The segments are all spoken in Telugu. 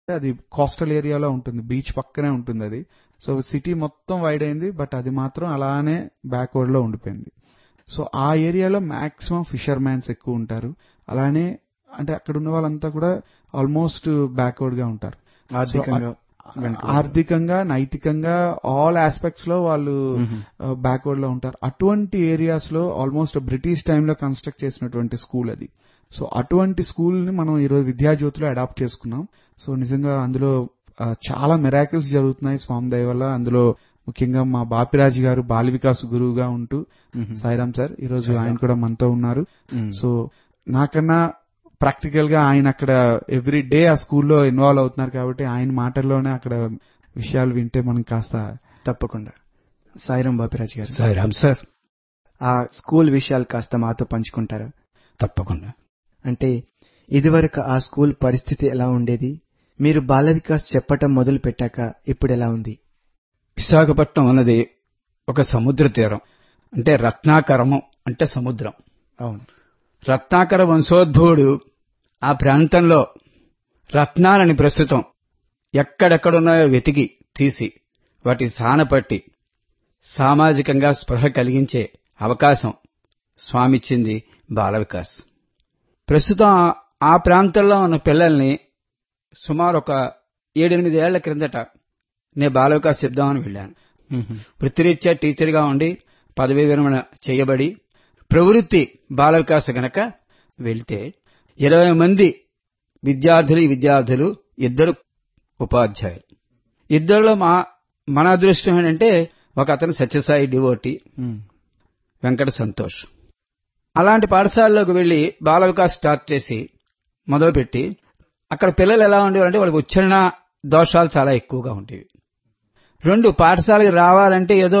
అది కోస్టల్ ఏరియాలో ఉంటుంది బీచ్ పక్కనే ఉంటుంది అది సో సిటీ మొత్తం వైడ్ అయింది బట్ అది మాత్రం అలానే బ్యాక్వర్డ్ లో ఉండిపోయింది సో ఆ ఏరియాలో మాక్సిమం ఫిషర్ మ్యాన్స్ ఎక్కువ ఉంటారు అలానే అంటే అక్కడ ఉన్న వాళ్ళంతా కూడా ఆల్మోస్ట్ బ్యాక్వర్డ్ గా ఉంటారు ఆర్థికంగా వెనుకబడి. ఆర్థికంగా నైతికంగా ఆల్ ఆస్పెక్ట్స్ లో వాళ్ళు మ్మ్. బ్యాక్వర్డ్ లో ఉంటారు అటువంటి ఏరియాస్ లో ఆల్మోస్ట్ బ్రిటిష్ టైంలో కన్స్ట్రక్ట్ చేసినటువంటి స్కూల్ అది సో అటువంటి స్కూల్ ని మనం ఈరోజు విద్యాజ్యోతిలో అడాప్ట్ చేసుకున్నాం సో నిజంగా అందులో ఆ, చాలా మెరాకిల్స్ జరుగుతున్నాయి స్వామి దయ వల్ల అందులో ముఖ్యంగా మా బాపిరాజు గారు బాల వికాస్ గురువుగా ఉంటూ మ్మ్. సాయిరామ్ సార్ ఈ రోజు సాయిరామ్. ఆయన కూడా మనతో ఉన్నారు మ్మ్. సో నాకన్నా ప్రాక్టికల్ గా ఆయన అక్కడ ఎవ్రీ డే ఆ స్కూల్లో ఇన్వాల్వ్ అవుతున్నారు కాబట్టి ఆయన మాటల్లోనే అక్కడ విషయాలు వింటే మనం కాస్త తప్పకుండా సాయిరాం బాపిరాజ్ గారు సాయిరామ్ సార్ ఆ స్కూల్ విషయాలు కాస్త మాతో పంచుకుంటారా తప్పకుండా అంటే ఇదివరకు ఆ స్కూల్ పరిస్థితి ఎలా ఉండేది మీరు బాల వికాస్ చెప్పటం మొదలు పెట్టాక ఇప్పుడు ఎలా ఉంది విశాఖపట్నం అన్నది ఒక సముద్ర తీరం అంటే రత్నాకరము అంటే సముద్రం అవును రత్నాకర వంశోద్భవుడు ఆ ప్రాంతంలో రత్నాలని ప్రస్తుతం ఎక్కడెక్కడున్నాయో వెతికి తీసి వాటి సానపట్టి సామాజికంగా స్పృహ కలిగించే అవకాశం స్వామిచ్చింది బాల వికాస్ ప్రస్తుతం ఆ- ఆ ప్రాంతంలో ఉన్న పిల్లల్ని సుమారు ఒక ఏడెనిమిది ఏళ్ల క్రిందట నేను బాల వికాస్ చెప్దామని వెళ్ళాను మ్మ్. వృత్తిరీత్యా టీచర్గా ఉండి పదవీ విరమణ చేయబడి ప్రవృత్తి బాల వికాస గనక వెళ్తే ఇరవై మంది విద్యార్థులు విద్యార్థులు ఇద్దరు ఉపాధ్యాయులు ఇద్దరిలో మా మన అదృష్టం ఏంటంటే ఒక అతను సత్యసాయి డివోటి మ్మ్. వెంకట సంతోష్ అలాంటి పాఠశాలలోకి వెళ్లి బాల వికాస్ స్టార్ట్ చేసి మొదలుపెట్టి అక్కడ పిల్లలు ఎలా ఉండేవారంటే వాళ్ళకి ఉచ్చారణ దోషాలు చాలా ఎక్కువగా ఉండేవి రెండు పాఠశాలకి రావాలంటే ఏదో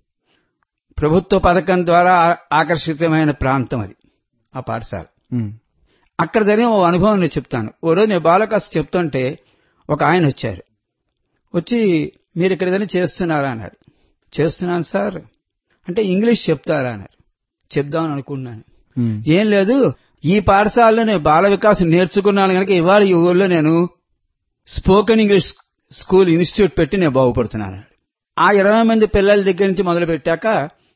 ప్రభుత్వ పథకం ద్వారా ఆ- ఆకర్షితమైన ప్రాంతం అది ఆ పాఠశాల మ్మ్. అక్కడ జరిగిన ఓ అనుభవం నేను చెప్తాను ఓ రోజు నేను బాలకాస్ చెప్తుంటే ఒక ఆయన వచ్చారు వచ్చి మీరు ఇక్కడ ఏదైనా చేస్తున్నారా అన్నాడు చేస్తున్నాను సార్ అంటే ఇంగ్లీష్ చెప్తారా అన్నారు చెప్దామని అనుకున్నాను మ్మ్. ఏం లేదు ఈ పాఠశాలలో నేను బాల వికాసం నేర్చుకున్నాను కనుక ఇవాళ ఈ ఊళ్ళో నేను స్పోకెన్ ఇంగ్లీష్ స్కూల్ ఇన్స్టిట్యూట్ పెట్టి నేను బాగుపడుతున్నాను ఆ ఇరవై మంది పిల్లల దగ్గర నుంచి మొదలు పెట్టాక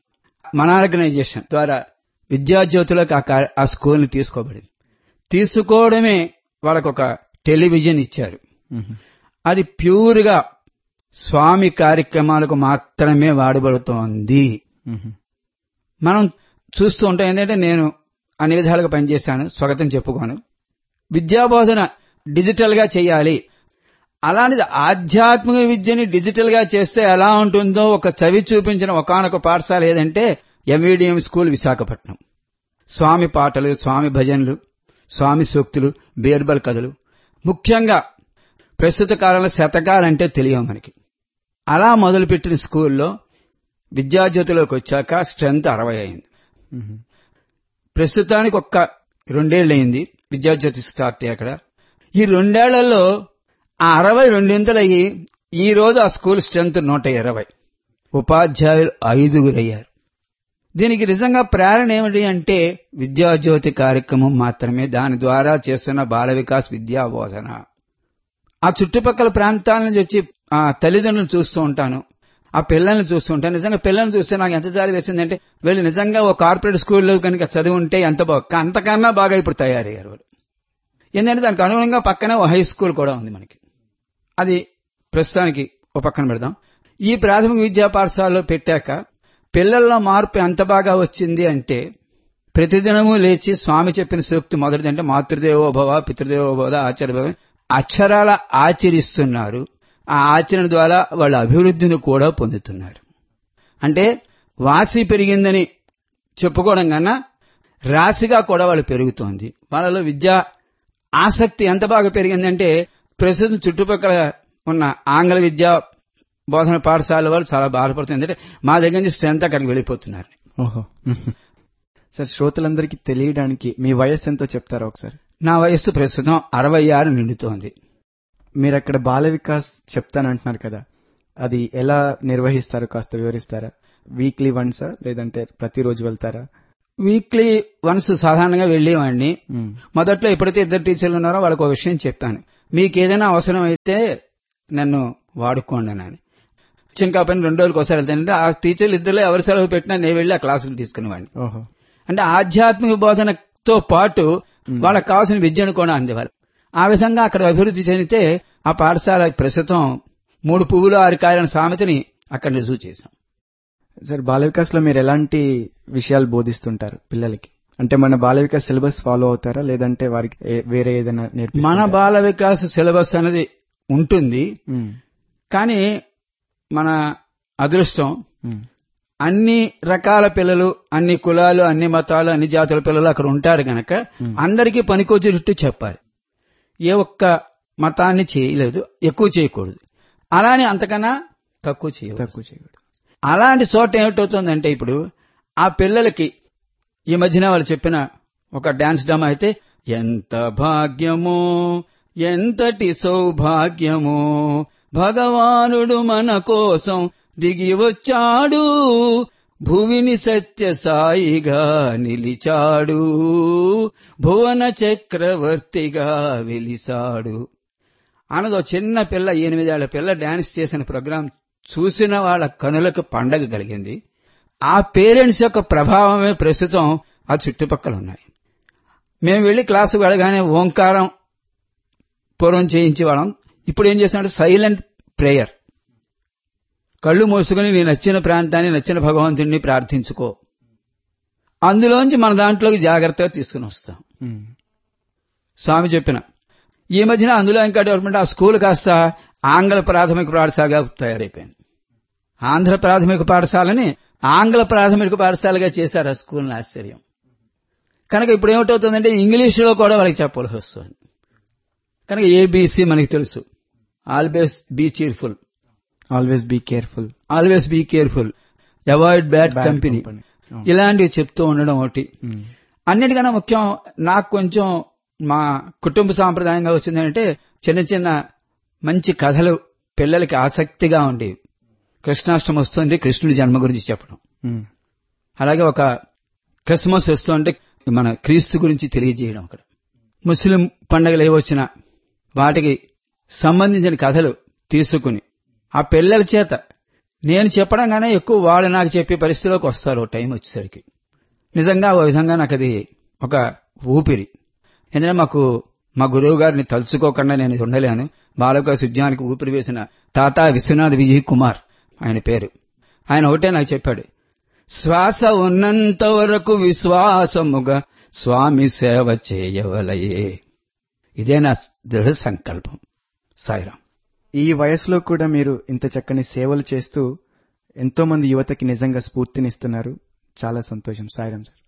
మన ఆర్గనైజేషన్ ద్వారా విద్యాజ్యోతులకు ఆ కా- ఆ స్కూల్ని తీసుకోబడింది తీసుకోవడమే వాళ్ళకు ఒక టెలివిజన్ ఇచ్చారు మ్మ్. అది ప్యూర్గా స్వామి కార్యక్రమాలకు మాత్రమే వాడబడుతోంది మ్మ్. మనం చూస్తూ ఉంటాం ఏంటంటే నేను అన్ని విధాలుగా పనిచేశాను స్వాగతం చెప్పుకోను విద్యాబోధన డిజిటల్ గా చేయాలి అలాంటిది ఆధ్యాత్మిక విద్యని డిజిటల్ గా చేస్తే ఎలా ఉంటుందో ఒక చవి చూపించిన ఒకనొక పాఠశాల ఏదంటే ఎంఈడిఎం స్కూల్ విశాఖపట్నం స్వామి పాటలు స్వామి భజనలు స్వామి సూక్తులు బీర్బల్ కథలు ముఖ్యంగా ప్రస్తుత కాలంలో శతకాలంటే తెలియవు మనకి అలా మొదలుపెట్టిన స్కూల్లో విద్యాజ్యోతిలోకి వచ్చాక స్ట్రెంత్ అరవై అయింది మ్మ్. ప్రస్తుతానికి ఒక్క రెండేళ్లయింది విద్యాజ్యోతి స్టార్ట్ అయ్యి అక్కడ ఈ రెండేళ్లలో ఆ అరవై రెండింతలయ్యి ఈ రోజు ఆ స్కూల్ స్ట్రెంత్ నూట ఇరవై ఉపాధ్యాయులు ఐదుగురయ్యారు దీనికి నిజంగా ప్రేరణ ఏమిటి అంటే విద్యాజ్యోతి కార్యక్రమం మాత్రమే దాని ద్వారా చేస్తున్న బాల వికాస్ విద్యా బోధన ఆ చుట్టుపక్కల ప్రాంతాల నుంచి వచ్చి ఆ తల్లిదండ్రులను చూస్తూ ఉంటాను ఆ పిల్లల్ని చూస్తూ ఉంటాను నిజంగా పిల్లల్ని చూస్తే నాకు ఎంత జాలి వేసిందంటే వీళ్ళు నిజంగా ఒక కార్పొరేట్ స్కూల్లో కనుక చదివి ఉంటే ఎంత బాగా అంతకన్నా బాగా ఇప్పుడు తయారయ్యారు వాళ్ళు ఎందుకంటే దానికి అనుగుణంగా పక్కనే ఓ హై స్కూల్ కూడా ఉంది మనకి అది ప్రస్తుతానికి ఓ పక్కన పెడదాం ఈ ప్రాథమిక విద్యా పాఠశాలలో పెట్టాక పిల్లల్లో మార్పు ఎంత బాగా వచ్చింది అంటే ప్రతిదినము లేచి స్వామి చెప్పిన సూక్తి మొదటిది అంటే మాతృదేవోభవ పితృదేవోభవ ఆచార్య అక్షరాల ఆచరిస్తున్నారు ఆ ఆచరణ ద్వారా వాళ్ళ అభివృద్ధిని కూడా పొందుతున్నారు అంటే వాసి పెరిగిందని చెప్పుకోవడం కన్నా రాశిగా కూడా వాళ్ళు పెరుగుతోంది వాళ్ళలో విద్యా ఆసక్తి ఎంత బాగా పెరిగిందంటే ప్రస్తుతం చుట్టుపక్కల ఉన్న ఆంగ్ల విద్యా బోధన పాఠశాల వాళ్ళు చాలా బాధపడుతుంది ఎందుకంటే మా దగ్గర నుంచి స్ట్రెంత్ అక్కడికి వెళ్ళిపోతున్నారు ఓహో మ్మ్. సార్ శ్రోతలందరికీ తెలియడానికి మీ వయస్సు ఎంతో చెప్తారా ఒకసారి నా వయస్సు ప్రస్తుతం అరవై ఆరు నిండుతోంది మీరు అక్కడ బాల వికాస్ చెప్తానంటున్నారు కదా అది ఎలా నిర్వహిస్తారు కాస్త వివరిస్తారా వీక్లీ వన్సా లేదంటే ప్రతిరోజు వెళ్తారా వీక్లీ వన్స్ సాధారణంగా వెళ్ళేవాడిని ఉమ్, మొదట్లో ఎప్పుడైతే ఇద్దరు టీచర్లు ఉన్నారో వాళ్ళకి ఒక విషయం చెప్పాను మీకు ఏదైనా అవసరం అయితే నన్ను వాడుకోండి అని ఇంకా పని రెండు రోజులకు ఒకసారి వెళ్తానంటే ఆ టీచర్లు ఇద్దరు ఎవరి సెలవు పెట్టినా నేను వెళ్ళి ఆ క్లాసులు తీసుకునేవాడిని ఓహో అంటే ఆధ్యాత్మిక బోధనతో పాటు వాళ్ళకి కావాల్సిన విద్యను కూడా అందేవారు ఆ విధంగా అక్కడ అభివృద్ధి చెందితే ఆ పాఠశాల ప్రస్తుతం మూడు పువ్వులు ఆరు కాయలైన సామెతని అక్కడ రుజువు చేశాం సార్ బాల వికాస్ లో మీరు ఎలాంటి విషయాలు బోధిస్తుంటారు పిల్లలకి అంటే మన బాల వికాస్ సిలబస్ ఫాలో అవుతారా లేదంటే వారికి ఏ- వేరే ఏదైనా మన నేర్పిస్తారా బాల వికాస్ సిలబస్ అనేది ఉంటుంది ఉమ్, కానీ మన అదృష్టం ఉమ్, అన్ని రకాల పిల్లలు అన్ని కులాలు అన్ని మతాలు అన్ని జాతుల పిల్లలు అక్కడ ఉంటారు గనక Hmm. అందరికీ పనికొచ్చేటట్టు చెప్పాలి ఏ ఒక్క మతాన్ని చేయలేదు ఎక్కువ చేయకూడదు అలానే అంతకన్నా తక్కువ చేయకూడదు తక్కువ చేయకూడదు అలాంటి చోట ఏమిటవుతుందంటే ఇప్పుడు ఆ పిల్లలకి ఈ మధ్యన వాళ్ళు చెప్పిన ఒక డాన్స్ డ్రామా అయితే ఎంత భాగ్యమో ఎంతటి సౌభాగ్యమో భగవానుడు మన కోసం దిగి వచ్చాడు భువిని సత్య సాయిగా నిలిచాడు భువన చక్రవర్తిగా వెలిసాడు అనదో చిన్న పిల్ల ఎనిమిదేళ్ల పిల్ల డాన్స్ చేసిన ప్రోగ్రాం చూసిన వాళ్ళ కనులకు పండగ కలిగింది ఆ పేరెంట్స్ యొక్క ప్రభావమే ప్రస్తుతం ఆ చుట్టుపక్కల ఉన్నాయి మేము వెళ్లి క్లాసు వెళ్ళగానే ఓంకారం పూర్వం చేయించేవాళ్ళం ఇప్పుడు ఏం చేస్తున్నాడు సైలెంట్ ప్రేయర్ కళ్ళు మూసుకుని నీ నచ్చిన ప్రాంతాన్ని నచ్చిన భగవంతుడిని ప్రార్థించుకో అందులోంచి మన దాంట్లోకి జాగ్రత్తగా తీసుకుని వస్తాం ఉమ్, స్వామి చెప్పిన ఈ మధ్యన అందులో ఇంకా డెవలప్మెంట్ ఆ స్కూల్ కాస్త ఆంగ్ల ప్రాథమిక పాఠశాలగా తయారైపోయింది ఆంధ్ర ప్రాథమిక పాఠశాలని ఆంగ్ల ప్రాథమిక పాఠశాలగా చేశారు ఆ స్కూల్ని ఆశ్చర్యం కనుక ఇప్పుడు ఏమిటవుతుందంటే ఇంగ్లీష్లో కూడా వాళ్ళకి చెప్పవలసి వస్తుంది కనుక ఏబీసీ మనకి తెలుసు always be cheerful always be careful always be careful avoid bad Bad company company. అవును. ఇలాంటివి చెప్తూ ఉండడం ఒకటి ఉమ్, అన్నిటికన్నా ముఖ్యం నాకు కొంచెం మా కుటుంబ సాంప్రదాయంగా వచ్చిందంటే చిన్న చిన్న మంచి కథలు పిల్లలకి ఆసక్తిగా ఉండేవి కృష్ణాష్టమి వస్తుంది కృష్ణుడి జన్మ గురించి చెప్పడం ఉమ్, అలాగే ఒక క్రిస్మస్ వస్తుంటే మన క్రీస్తు గురించి తెలియజేయడం అక్కడ ముస్లిం పండుగలు ఏవొచ్చినా వాటికి సంబంధించిన కథలు తీసుకుని ఆ పిల్లల చేత నేను చెప్పడం గానే ఎక్కువ వాళ్ళు నాకు చెప్పే పరిస్థితిలోకి వస్తారు ఓ టైం వచ్చేసరికి నిజంగా ఓ విధంగా నాకు అది ఒక ఊపిరి ఎందుకంటే మాకు మా గురువు గారిని తలుచుకోకుండా నేను ఇది ఉండలేను బాలక సుజ్ఞానికి ఊపిరి వేసిన తాత విశ్వనాథ్ విజయ్ కుమార్ ఆయన పేరు ఆయన ఒకటే నాకు చెప్పాడు శ్వాస ఉన్నంత వరకు విశ్వాసముగా స్వామి సేవ చేయవలయే ఇదే నా దృఢ సంకల్పం సాయిరాం ఈ వయసులో కూడా మీరు ఇంత చక్కని సేవలు చేస్తూ ఎంతో మంది యువతకి నిజంగా స్ఫూర్తినిస్తున్నారు చాలా సంతోషం సాయిరాం సార్